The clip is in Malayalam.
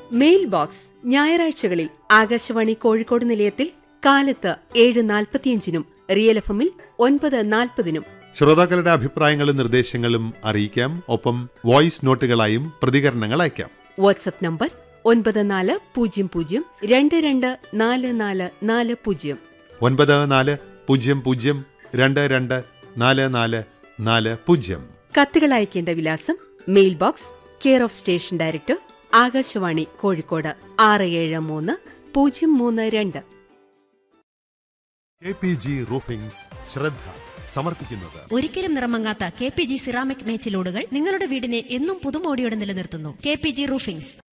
മെയിൽ ബോക്സ് ഞായറാഴ്ചകളിൽ ആകാശവാണി കോഴിക്കോട് നിലയത്തിൽ കാലത്ത് ഏഴ് നാൽപ്പത്തിയഞ്ചിനും റിയൽ എഫ് എമ്മിൽ ഒൻപത് നാൽപ്പതിനും ശ്രോതാക്കളുടെ അഭിപ്രായങ്ങളും നിർദ്ദേശങ്ങളും അറിയിക്കാം ഒപ്പം വോയിസ് നോട്ടുകളായും പ്രതികരണങ്ങൾ അയക്കാം വാട്സ്ആപ്പ് നമ്പർ ഒൻപത് നാല് പൂജ്യം പൂജ്യം രണ്ട് രണ്ട് നാല് നാല് നാല് പൂജ്യം ഒൻപത് നാല് പൂജ്യം പൂജ്യം രണ്ട് രണ്ട് നാല് നാല് നാല് പൂജ്യം കത്തുകൾ അയക്കേണ്ട വിലാസം mail box care of station director Akashvani Kozhikode ആറ് ഏഴ് മൂന്ന് പൂജ്യം മൂന്ന് രണ്ട് കെ പി ജി റൂഫിംഗ്സ് ശ്രദ്ധ സമർപ്പിക്കുന്നത് ഒരിക്കലും നിറമങ്ങാത്ത കെ പി ജി സിറാമിക് മേച്ചിലോടുകൾ നിങ്ങളുടെ വീടിനെ എന്നും പുതുമോടിയോടെ നിലനിർത്തുന്നു കെ പി ജി റൂഫിംഗ്സ്